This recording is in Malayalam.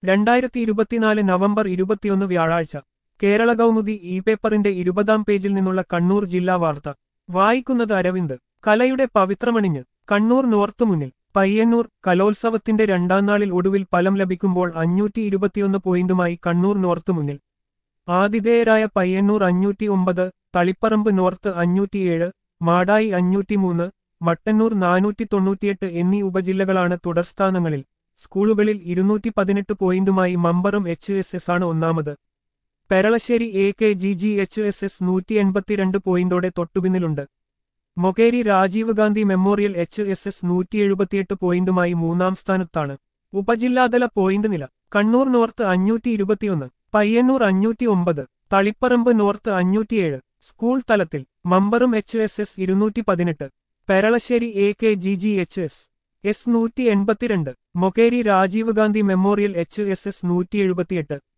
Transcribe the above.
രണ്ടായിരത്തി ഇരുപത്തിനാല് നവംബർ ഇരുപത്തിയൊന്ന് വ്യാഴാഴ്ച കേരള കൗമുദി ഇ പേപ്പറിന്റെ ഇരുപതാം പേജിൽ നിന്നുള്ള കണ്ണൂർ ജില്ലാ വാർത്ത വായിക്കുന്നത് അരവിന്ദ് കലയുടെ പവിത്രമണിഞ്ഞ് കണ്ണൂർ നോർത്ത് മുന്നിൽ പയ്യന്നൂർ കലോത്സവത്തിന്റെ രണ്ടാം നാളിൽ ഒടുവിൽ ഫലം ലഭിക്കുമ്പോൾ അഞ്ഞൂറ്റി ഇരുപത്തിയൊന്ന് പോയിന്റുമായി കണ്ണൂർ നോർത്ത് മുന്നിൽ ആതിഥേയരായ പയ്യന്നൂർ അഞ്ഞൂറ്റി ഒമ്പത് തളിപ്പറമ്പ് നോർത്ത് അഞ്ഞൂറ്റിയേഴ് മാടായി അഞ്ഞൂറ്റിമൂന്ന് മട്ടന്നൂർ നാനൂറ്റി തൊണ്ണൂറ്റിയെട്ട് എന്നീ ഉപജില്ലകളാണ് തുടർസ്ഥാനങ്ങളിൽ സ്കൂളുകളിൽ ഇരുന്നൂറ്റി പതിനെട്ട് പോയിന്റുമായി മമ്പറും എച്ച് എസ് എസ് ആണ് ഒന്നാമത് Peralassery A K G G H S S നൂറ്റി എൺപത്തിരണ്ട് പോയിന്റോടെ തൊട്ടുപിന്നിലുണ്ട് Mokeri Rajiv Gandhi memorial H S S നൂറ്റി എഴുപത്തിയെട്ട് പോയിന്റുമായി മൂന്നാം സ്ഥാനത്താണ് ഉപജില്ലാതല പോയിന്റ് നില കണ്ണൂർ നോർത്ത് അഞ്ഞൂറ്റി ഇരുപത്തിയൊന്ന് പയ്യന്നൂർ അഞ്ഞൂറ്റി ഒമ്പത് തളിപ്പറമ്പ് നോർത്ത് അഞ്ഞൂറ്റിയേഴ് സ്കൂൾ തലത്തിൽ മമ്പറും എച്ച് എസ് എസ് ഇരുന്നൂറ്റി പതിനെട്ട് Peralassery A K G G H S S നൂറ്റി എൺപത്തിരണ്ട് Mokeri Rajiv Gandhi memorial H S S നൂറ്റി എഴുപത്തിയെട്ട്